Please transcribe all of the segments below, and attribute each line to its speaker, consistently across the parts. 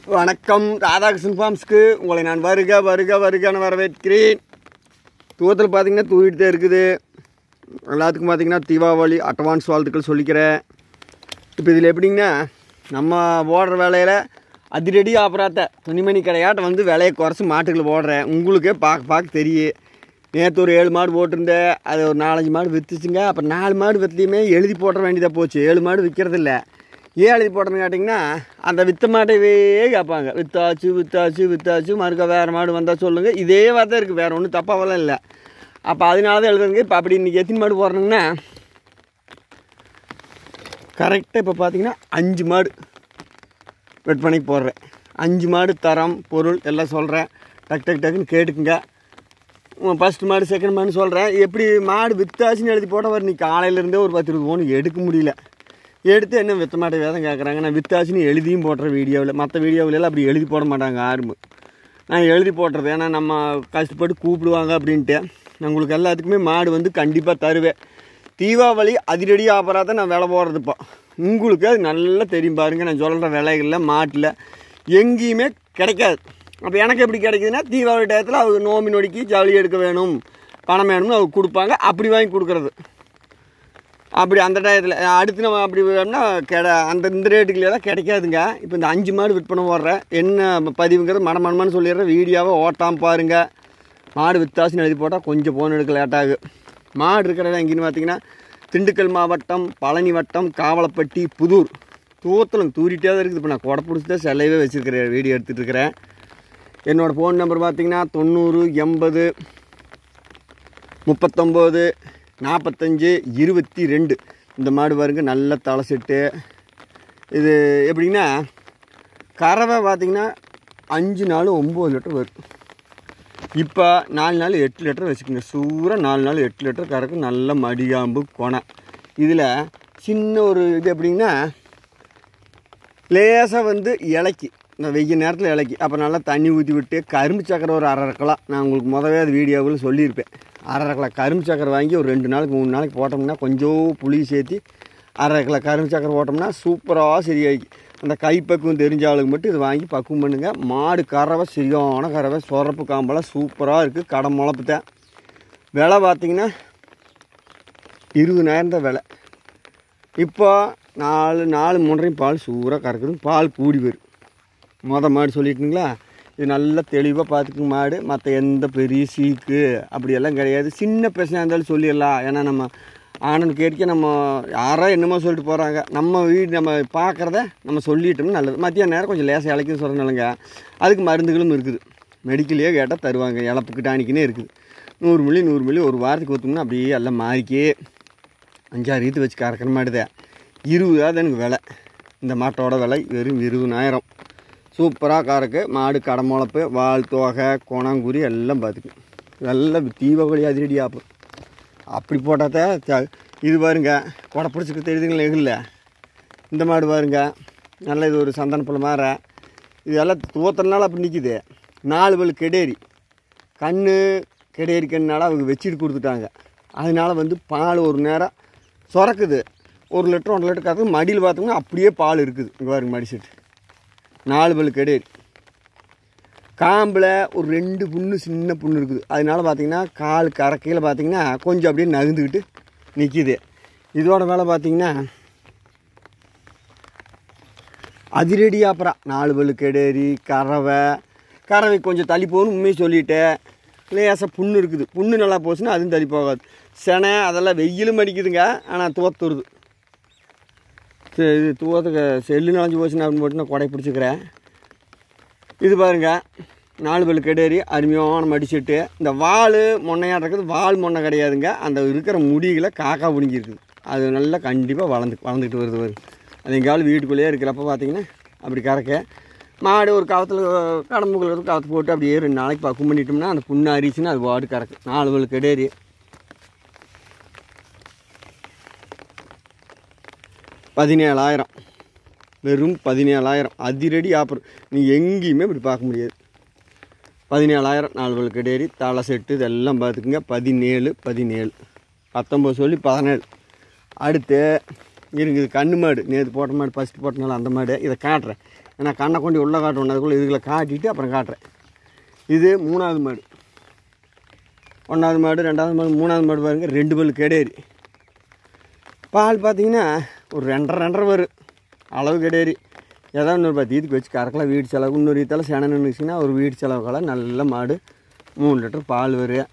Speaker 1: வணக்கம் ராதாகிருஷ்ணன் ஃபார்ம்ஸ்க்கு உங்களை நான் வருக வருக வருகன்னு வரவேற்கிறேன் தூவத்தில் பார்த்தீங்கன்னா தூவிட்டு தான் இருக்குது எல்லாத்துக்கும் பார்த்தீங்கன்னா தீபாவளி அட்வான்ஸ் வாழ்த்துக்கள் சொல்லிக்கிறேன் இப்போ இதில் எப்படிங்கன்னா நம்ம ஓடுற வேலையில் அதிரடி ஆப்பராத்த துணிமணி கடையாட்ட வந்து விலையை குறைச்சி மாட்டுகளை போடுறேன் உங்களுக்கே பார்க்க பார்க்க தெரியும் நேற்று ஒரு ஏழு மாடு போட்டிருந்தேன் அது ஒரு நாலஞ்சு மாடு விற்றுச்சுங்க அப்புறம் நாலு மாடு விற்றுலையுமே எழுதி போட வேண்டியதாக போச்சு ஏழு மாடு விற்கிறதில்ல ஏன் எழுதி போடுறதுன்னு கேட்டிங்கன்னா அந்த வித்த மாட்டையே கேட்பாங்க வித்தாச்சு வித்தாச்சு வித்தாச்சு மறுக்க வேறு மாடு வந்தால் சொல்லுங்கள் இதே வார்த்தை இருக்குது வேறு ஒன்றும் தப்பாவெல்லாம் இல்லை அப்போ அதனால தான் எழுதுறதுங்க இப்போ அப்படி இன்றைக்கி எத்தனை மாடு போடுறோங்கன்னா கரெக்டாக இப்போ பார்த்தீங்கன்னா அஞ்சு மாடு விற்பனைக்கு போடுறேன் அஞ்சு மாடு தரம் பொருள் எல்லாம் சொல்கிறேன் டக் டக் டக்குன்னு கேட்டுக்குங்க ஃபஸ்ட் மாடு செகண்ட் மாடு சொல்கிறேன் எப்படி மாடு வித்தாச்சுன்னு எழுதி போட்டால் வர நீ காலையிலேருந்தே ஒரு பத்து இருபது பவுன் எடுக்க முடியல எடுத்து என்ன வித்த மாட்டை வேதம் கேட்குறாங்க நான் வித்தாச்சுன்னு எழுதியும் போடுறேன் வீடியோவில் மற்ற வீடியோவிலலாம் அப்படி எழுதி போட மாட்டாங்க யாருமே நான் எழுதி போடுறது ஏன்னா நம்ம கஷ்டப்பட்டு கூப்பிடுவாங்க அப்படின்ட்டு நான் உங்களுக்கு எல்லாத்துக்குமே மாடு வந்து கண்டிப்பாக தருவேன் தீபாவளி அதிரடி ஆஃபராக தான் நான் விலை போடுறது இப்போ உங்களுக்கு அது நல்லா தெரியும் பாருங்கள் நான் சொல்கிற விலைகளில் மாட்டில் எங்கேயுமே கிடைக்காது அப்போ எனக்கு எப்படி கிடைக்குதுன்னா தீபாவளி டயத்தில் அவங்க நோம்பி நொடிக்கு ஜவுளி எடுக்க வேணும் பணம் வேணும்னு அவங்க கொடுப்பாங்க அப்படி வாங்கி கொடுக்குறது அப்படி அந்த டயத்தில் அடுத்து நம்ம அப்படி வேணும்னா கெட அந்த இந்த ரேட்டுக்குலாம் கிடைக்காதுங்க இப்போ இந்த அஞ்சு மாடு விற்பனை போடுறேன் என்ன பதிவுங்கிறது மடமடமான்னு சொல்லிடுறேன் வீடியோவை ஓட்டாமல் பாருங்கள் மாடு வித்தாசுன்னு எழுதி போட்டால் கொஞ்சம் ஃபோன் எடுக்க லேட்டாகும் மாடு இருக்கிற எங்கேன்னு பார்த்தீங்கன்னா திண்டுக்கல் மாவட்டம் பழனி வட்டம் காவலப்பட்டி புதூர் தூத்தலும் தூரிட்டே தான் இருக்குது இப்போ நான் கொடை பிடிச்சி தான் செலவே வச்சுருக்கிறேன் வீடியோ எடுத்துகிட்டு இருக்கிறேன் என்னோடய ஃபோன் நம்பர் பார்த்தீங்கன்னா தொண்ணூறு எண்பது முப்பத்தொம்போது நாற்பத்தஞ்சு இருபத்தி ரெண்டு இந்த மாடு பாருங்க நல்ல தலை செட்டு இது எப்படின்னா கறவை பார்த்திங்கன்னா அஞ்சு நாள் ஒம்பது லிட்டர் வரும் இப்போ நாலு நாள் எட்டு லிட்டர் வச்சுக்கோங்க சூறாக நாலு நாள் எட்டு லிட்டர் கறக்கும் நல்ல மடிகாம்பு கொனை இதில் சின்ன ஒரு இது எப்படின்னா லேசாக வந்து இலைக்கி இந்த வெய்ய நேரத்தில் இலைக்கி அப்போ நல்லா தண்ணி ஊற்றி விட்டு கரும்பு சக்கரை ஒரு அரை ரக்கலாம் நான் உங்களுக்கு முதவே அது வீடியோவில் சொல்லியிருப்பேன் அரை ரக்கலாம் கரும்பு சக்கரை வாங்கி ஒரு ரெண்டு நாளைக்கு மூணு நாளைக்கு போட்டோம்னா கொஞ்சம் புளி சேர்த்தி அரை கிலோ கரும்பு சக்கரை போட்டோம்னா சூப்பராக சரியாகி அந்த கைப்பக்குவம் தெரிஞ்ச ஆளுக்கு மட்டும் இது வாங்கி பக்குவம் பண்ணுங்கள் மாடு கறவை சரியான கறவை சொரப்பு காம்பெல்லாம் சூப்பராக இருக்குது கடை முளப்பு தான் விலை பார்த்தீங்கன்னா இருபதாயிரம் தான் விலை இப்போ நாலு நாலு மூன்றையும் பால் சூறாக கறக்குது பால் கூடி வரும் மொத மாடு சொல்லிட்டுங்களா இது நல்லா தெளிவாக பார்த்துக்குங்க மாடு மற்ற எந்த பெரிய சீக்கு அப்படியெல்லாம் கிடையாது சின்ன பிரச்சனையாக இருந்தாலும் சொல்லிடலாம் ஏன்னா நம்ம ஆனந்த் கேட்க நம்ம யாரோ என்னமோ சொல்லிட்டு போகிறாங்க நம்ம வீடு நம்ம பார்க்குறத நம்ம சொல்லிட்டோம்னா நல்லது மத்தியான நேரம் கொஞ்சம் லேசாக இலைக்குன்னு சொல்கிறனாலங்க அதுக்கு மருந்துகளும் இருக்குது மெடிக்கல்லையே கேட்டால் தருவாங்க இழப்புக்கு டானிக்குன்னே இருக்குது நூறு மில்லி நூறு மில்லி ஒரு வாரத்துக்கு ஊற்றோம்னா அப்படியே எல்லாம் மாறிக்கே அஞ்சாறு ஈத்து வச்சு கறக்கிற மாட்டுதே இருபதாவது எனக்கு விலை இந்த மாட்டோட விலை வெறும் இருபதாயிரம் சூப்பராக கறக்கு மாடு கடமுளப்பு வால் தோகை குணங்குறி எல்லாம் பார்த்துக்கு எல்லாம் தீபாவளி அதிரடி ஆப்பு அப்படி போட்டால் தான் இது பாருங்க கொடை பிடிச்சிக்க தெரியுதுங்களா இல்லை இந்த மாடு பாருங்க நல்ல இது ஒரு சந்தன பழம் மாற இது எல்லாம் தூத்தனால அப்படி நிற்கிது நாலு பல் கெடேரி கண் கெடேரி கண்ணால் அவங்க வச்சுட்டு கொடுத்துட்டாங்க அதனால வந்து பால் ஒரு நேரம் சுரக்குது ஒரு லிட்டர் ஒன்றரை லிட்டர் கறக்கு மடியில் பார்த்தோம்னா அப்படியே பால் இருக்குது இங்கே பாருங்க மடி செட்டு நாலு பல் கெடேரி காம்பில் ஒரு ரெண்டு புண்ணு சின்ன புண்ணு இருக்குது அதனால பார்த்தீங்கன்னா கால் கறக்கையில் பார்த்தீங்கன்னா கொஞ்சம் அப்படியே நகுந்துக்கிட்டு நிற்கிது இதோட வேலை பார்த்தீங்கன்னா அதிரடி அப்புறம் நாலு பல் கெடேரி கறவை கறவை கொஞ்சம் தள்ளி போகணும் உண்மையை சொல்லிட்டேன் லேசாக புண்ணு இருக்குது புண்ணு நல்லா போச்சுன்னா அதுவும் தள்ளி போகாது செனை அதெல்லாம் வெயிலும் அடிக்குதுங்க ஆனால் துவத்துருது சரி இது துவத்துக்கு செல்லு நனைஞ்சு போச்சுன்னா அப்படின்னு போட்டு நான் கொடை பிடிச்சிக்கிறேன் இது பாருங்க நாலு பல் கெடேரி அருமையான மடிச்சிட்டு இந்த வால் மொன்னையாட்டம் இருக்குது வால் மொன்னை கிடையாதுங்க அந்த இருக்கிற முடிகளை காக்கா பிடுங்கிருக்குது அது நல்லா கண்டிப்பாக வளர்ந்து வளர்ந்துக்கிட்டு வருது வருது அது எங்கேயாவது வீட்டுக்குள்ளேயே இருக்கிறப்ப பார்த்தீங்கன்னா அப்படி கறக்க மாடு ஒரு காலத்தில் கடம்புகள் கவத்து போட்டு அப்படியே ரெண்டு நாளைக்கு பக்கம் பண்ணிட்டோம்னா அந்த புண்ணு அரிச்சுன்னா அது பாடு கறக்கு நாலு பல் கெடேரி பதினேழாயிரம் வெறும் பதினேழாயிரம் அதிரடி ஆஃபர் நீ எங்கேயுமே இப்படி பார்க்க முடியாது பதினேழாயிரம் நாலு பல் கடையேறி தலை செட்டு இதெல்லாம் பார்த்துக்குங்க பதினேழு பதினேழு பத்தொம்பது சொல்லி பதினேழு அடுத்து இருங்க இது கண்ணு மாடு நேற்று போட்ட மாடு ஃபஸ்ட்டு போட்டனால அந்த மாடு இதை காட்டுறேன் ஏன்னா கண்ணை கொண்டு உள்ளே காட்டணும் அதுக்குள்ளே இதுகளை காட்டிட்டு அப்புறம் காட்டுறேன் இது மூணாவது மாடு ஒன்றாவது மாடு ரெண்டாவது மாடு மூணாவது மாடு பாருங்க ரெண்டு பல்லு கெடேரி பால் பார்த்தீங்கன்னா ஒரு ரெண்டரை ரெண்டரை வரும் அளவு கெடேரி ஏதாவது இன்னொரு பத்து இதுக்கு வச்சு கறக்கலாம் வீடு செலவு இன்னொரு இதால் செனை நின்றுச்சுன்னா ஒரு வீடு செலவுக்கெல்லாம் நல்ல மாடு மூணு லிட்டர் பால் வரும்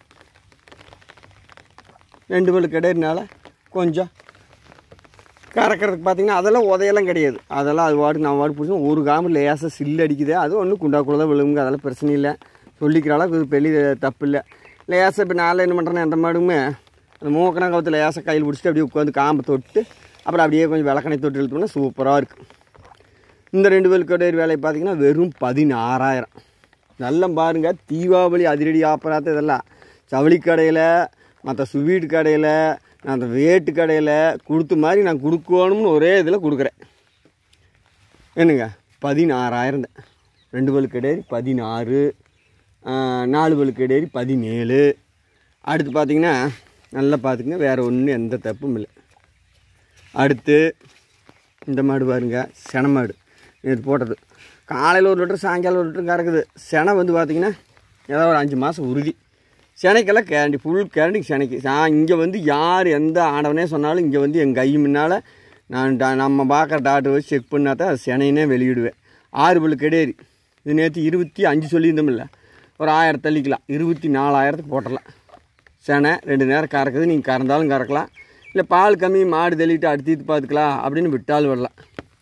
Speaker 1: ரெண்டு பல்லு கெடேரினால கொஞ்சம் கறக்கிறதுக்கு பார்த்தீங்கன்னா அதெல்லாம் உதையெல்லாம் கிடையாது அதெல்லாம் அது வாடு நான் வாடு பிடிச்சோம் ஒரு காம லேசாக சில்லு அடிக்குது அது ஒன்றும் குண்டாக்குள்ள தான் விழுங்குங்க அதெல்லாம் பிரச்சனை இல்லை சொல்லிக்கிற அளவுக்கு இது பெரிய தப்பு இல்லை லேசாக இப்போ நாளில் என்ன பண்ணுறேன்னா எந்த மாடுமே அந்த மூக்கணா கவுத்தில் லேசாக கையில் பிடிச்சிட்டு அப்படியே உட்காந்து காம்பை தொட்டு அப்புறம் அப்படியே கொஞ்சம் விளக்கணை தொட்டு இழுத்தோம்னா சூப்பராக இருக்கும் இந்த ரெண்டு பேர் கடையர் வேலை பார்த்தீங்கன்னா வெறும் பதினாறாயிரம் நல்லா பாருங்கள் தீபாவளி அதிரடி ஆப்பராத்த இதெல்லாம் ஜவுளி கடையில் மற்ற ஸ்வீட் கடையில் அந்த வேட்டு கடையில் கொடுத்த மாதிரி நான் கொடுக்கணும்னு ஒரே இதில் கொடுக்குறேன் என்னங்க பதினாறாயிரம் தான் ரெண்டு பல் கடையரி பதினாறு ஆஹ், நாலு பல் கடையரி பதினேழு அடுத்து பார்த்தீங்கன்னா நல்லா பார்த்துக்குங்க வேறு ஒன்றும் எந்த தப்பும் இல்லை அடுத்து இந்த மாடு பாருங்க சென மாடு நேற்று போட்டது காலையில் ஒரு லிட்டர் சாயங்காலம் ஒரு லிட்டர் கறக்குது செனை வந்து பார்த்திங்கன்னா ஏதாவது ஒரு அஞ்சு மாதம் உறுதி செனைக்கெல்லாம் கேரண்டி ஃபுல் கேரண்டி செனைக்கு நான் இங்கே வந்து யார் எந்த ஆண்டவனே சொன்னாலும் இங்கே வந்து என் கை முன்னால் நான் டா- நம்ம பார்க்குற டாக்டர் வச்சு செக் பண்ணால் தான் அது செனைனே வெளியிடுவேன் ஆறு பல்லு கிடையாது இது நேற்று இருபத்தி அஞ்சு சொல்லியிருந்தோம்ல ஒரு ஆயிரம் தள்ளிக்கலாம் இருபத்தி நாலாயிரத்துக்கு போட்டுடலாம் செனை ரெண்டு நேரம் கறக்குது நீங்கள் கறந்தாலும் கறக்கலாம் இல்லை பால் கம்மி மாடு தள்ளிட்டு அடுத்து பார்த்துக்கலாம் அப்படின்னு விட்டாலும் விடலாம்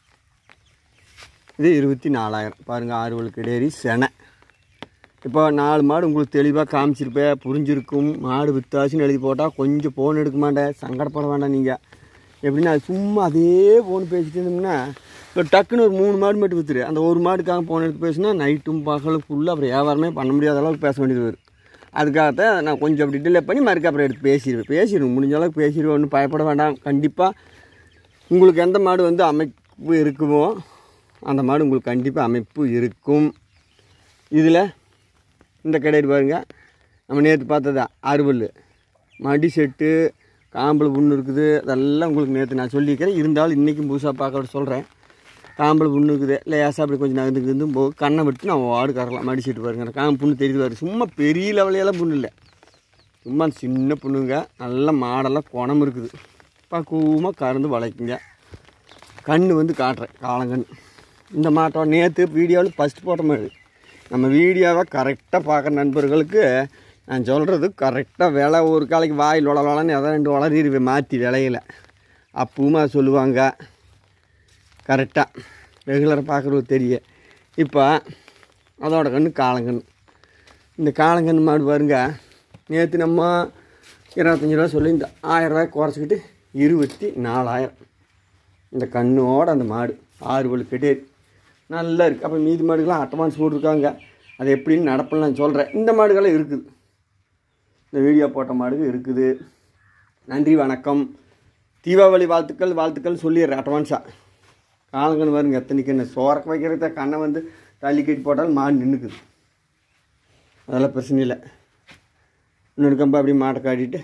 Speaker 1: இது இருபத்தி நாலாயிரம் பாருங்கள் ஆறு வழு கிடையாது செனை இப்போ நாலு மாடு உங்களுக்கு தெளிவாக காமிச்சிருப்பேன் புரிஞ்சிருக்கும் மாடு வித்தாச்சுன்னு எழுதி போட்டால் கொஞ்சம் ஃபோன் எடுக்க மாட்டேன் சங்கடப்பட வேண்டாம் நீங்கள் எப்படின்னா சும்மா அதே ஃபோன் பேசிட்டு இருந்தோம்னா இப்போ டக்குன்னு ஒரு மூணு மாடு மட்டும் விற்றுரு அந்த ஒரு மாடுக்காக ஃபோன் எடுத்து பேசினா நைட்டும் பகலும் ஃபுல்லாக அப்புறம் வியாபாரமே பண்ண முடியாத அளவுக்கு பேச வேண்டியது வரும் அதுக்காகத்தான் நான் கொஞ்சம் அப்படி டிலே பண்ணி மறுக்க அப்புறம் எடுத்து பேசிடுவேன் பேசிடுவேன் முடிஞ்ச அளவுக்கு பேசிடுவேன் ஒன்றும் பயப்பட வேண்டாம் கண்டிப்பாக உங்களுக்கு எந்த மாடு வந்து அமைப்பு இருக்குமோ அந்த மாடு உங்களுக்கு கண்டிப்பாக அமைப்பு இருக்கும் இதில் இந்த கடையில் பாருங்க நம்ம நேற்று பார்த்ததா அறுபல் மடி செட்டு காம்பல் புண்ணு இருக்குது அதெல்லாம் உங்களுக்கு நேற்று நான் சொல்லியிருக்கிறேன் இருந்தாலும் இன்றைக்கும் புதுசாக பார்க்க சொல்கிறேன் காம்பல் புண்ணு இருக்குது லேசாக அப்படி கொஞ்சம் நகர்ந்து இருந்து போ கண்ணை விட்டு நம்ம வாடு கறக்கலாம் மடி செட்டு பாருங்க காம்பு புண்ணு தெரியுது பாரு சும்மா பெரிய லெவலையெல்லாம் புண்ணு இல்லை சும்மா சின்ன புண்ணுங்க நல்ல மாடெல்லாம் குணம் இருக்குது பக்குவமாக கறந்து வளைக்குங்க கண் வந்து காட்டுறேன் காலங்கண் இந்த மாட்டோம் நேற்று வீடியோவில் ஃபஸ்ட் போட்ட மாதிரி நம்ம வீடியோவை கரெக்டாக பார்க்குற நண்பர்களுக்கு நான் சொல்கிறது கரெக்டாக விலை ஒரு காலைக்கு வாயில் உளவலான்னு எதாவது ரெண்டு வளரிடுவேன் மாற்றி விலையில அப்பவும் அது சொல்லுவாங்க கரெக்டாக ரெகுலராக பார்க்குறது தெரியும் இப்போ அதோட கண்ணு காலங்கன்று இந்த காலங்கன்று மாடு பாருங்க நேற்று நம்ம இருபத்தஞ்சி ரூபா சொல்லி இந்த ஆயிரம் ரூபாய் குறைச்சிக்கிட்டு இருபத்தி நாலாயிரம் இந்த கண்ணோட அந்த மாடு ஆறு பல்லு கெட்டேரி நல்லா இருக்குது அப்போ மீதி மாடுகள்லாம் அட்வான்ஸ் போட்டிருக்காங்க அது எப்படின்னு நடப்பேன்னு நான் சொல்கிறேன் இந்த மாடுகள்லாம் இருக்குது இந்த வீடியோ போட்ட மாடுகள் இருக்குது நன்றி வணக்கம் தீபாவளி வாழ்த்துக்கள் வாழ்த்துக்கள் சொல்லிடுறேன் அட்வான்ஸாக காலங்கன்னு பாருங்க எத்தனைக்கு என்ன சோறக்க வைக்கிறத கண்ணை வந்து தள்ளி கட்டி போட்டாலும் மாடு நின்றுக்குது அதெல்லாம் பிரச்சனை இல்லை இன்னொரு கம்பை அப்படியே மாட்டை காட்டிட்டு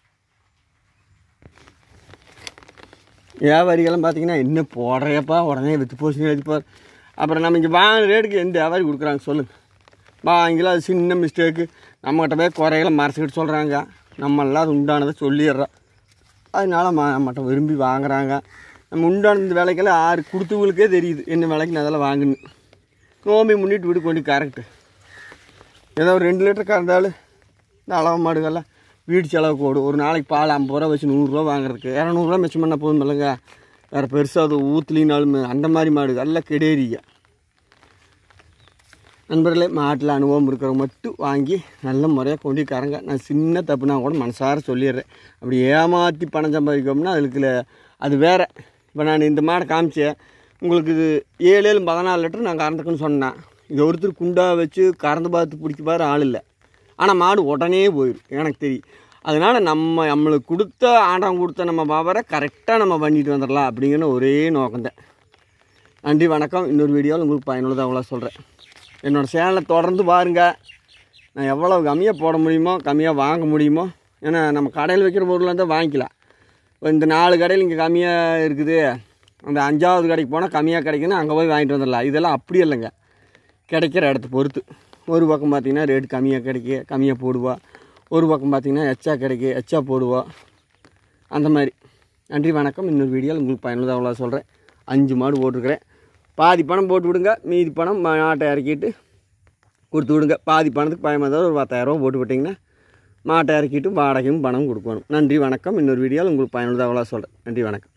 Speaker 1: வியாபாரிகள்லாம் பார்த்தீங்கன்னா என்ன போடுறையப்பா உடனே விற்று போச்சுன்னு எழுதிப்பார் அப்புறம் நம்ம இங்கே வாங்கின ரேட்டுக்கு எந்த வியாபாரி கொடுக்குறாங்க சொல்லுங்கள் வாங்கிக்கலாம் அது சின்ன மிஸ்டேக்கு நம்மகிட்ட போய் குறைகளை மறைச்சிக்கிட்டு சொல்கிறாங்க நம்மளாம் அது உண்டானதை சொல்லிடுறோம் அதனால ம நம்மகிட்ட விரும்பி வாங்குறாங்க நம்ம உண்டான இந்த விலைக்கெல்லாம் ஆறு கொடுத்தவங்களுக்கே தெரியுது என்ன விலைக்கு நான் அதெல்லாம் வாங்கணும் நோம்பி முன்னிட்டு விடு கொண்டு கரெக்டு ஏதோ ஒரு ரெண்டு லிட்டர் கறந்தாலும் இந்த அளவு மாடுகள்லாம் வீடு செலவுக்கு ஓடும் ஒரு நாளைக்கு பால் ஐம்பது ரூபா வச்சு நூறுரூவா வாங்குறதுக்கு இரநூறுவா மிச்சம் பண்ணால் போதும் இல்லைங்க வேறு பெருசாக அது ஊற்றுலினாலும் அந்த மாதிரி மாடு எல்லாம் கெடேரிங்க நண்பர்களே மாட்டில் அனுபவம் இருக்கிறவங்க மட்டும் வாங்கி நல்ல முறையாக கொண்டு கறங்க நான் சின்ன தப்புனா கூட மனசார சொல்லிடுறேன் அப்படி ஏமாற்றி பணம் சம்பாதிக்கோம்னா அதுக்கு அது வேற இப்போ நான் இந்த மாடை காமிச்சேன் உங்களுக்கு இது ஏழு ஏழு பதினாலு லிட்டர் நான் கறந்துக்குன்னு சொன்னேன் இது ஒருத்தர் குண்டா வச்சு கறந்து பார்த்து பிடிக்க பாரு ஆள் இல்லை ஆனால் மாடு உடனே போயிடும் எனக்கு தெரியும் அதனால் நம்ம நம்மளுக்கு கொடுத்த ஆண்டவன் கொடுத்த நம்ம பாவரை கரெக்டாக நம்ம பண்ணிட்டு வந்துடலாம் அப்படிங்கிற ஒரே நோக்கம்தான் நன்றி வணக்கம் இன்னொரு வீடியோவில் உங்களுக்கு பயனுள்ளதாக அவ்வளோ சொல்கிறேன் என்னோடய சேனலை தொடர்ந்து பாருங்கள் நான் எவ்வளோ கம்மியாக போட முடியுமோ கம்மியாக வாங்க முடியுமோ ஏன்னா நம்ம கடையில் வைக்கிற பொருளாக இருந்தால் வாங்கிக்கலாம் இந்த நாலு கடையில் இங்கே கம்மியாக இருக்குது அந்த அஞ்சாவது கடைக்கு போனால் கம்மியாக கிடைக்குன்னு அங்கே போய் வாங்கிட்டு வந்துடலாம் இதெல்லாம் அப்படி இல்லைங்க கிடைக்கிற இடத்த பொறுத்து ஒரு பக்கம் பார்த்தீங்கன்னா ரேட் கம்மியாக கிடைக்கு கம்மியாக போடுவா ஒரு பக்கம் பார்த்தீங்கன்னா எச்சா கிடைக்கு எச்சா போடுவா அந்த மாதிரி நன்றி வணக்கம் இன்னொரு வீடியோவில் உங்களுக்கு பயனுள்ளதாக அவ்வளோ சொல்கிறேன் அஞ்சு மாடு போட்டிருக்கிறேன் பாதி பணம் போட்டு விடுங்க மீதி பணம் மாட்டை இறக்கிட்டு கொடுத்து விடுங்க பாதி பணத்துக்கு பயமாக இருந்தாலும் ஒரு பத்தாயிரரூபா போட்டு விட்டிங்கன்னா மாட்டை இறக்கிட்டு வாடகையும் பணம் கொடுக்கணும் நன்றி வணக்கம் இன்னொரு வீடியோவில் உங்களுக்கு பயனுள்ளதாக அவ்வளோ சொல்கிறேன் நன்றி வணக்கம்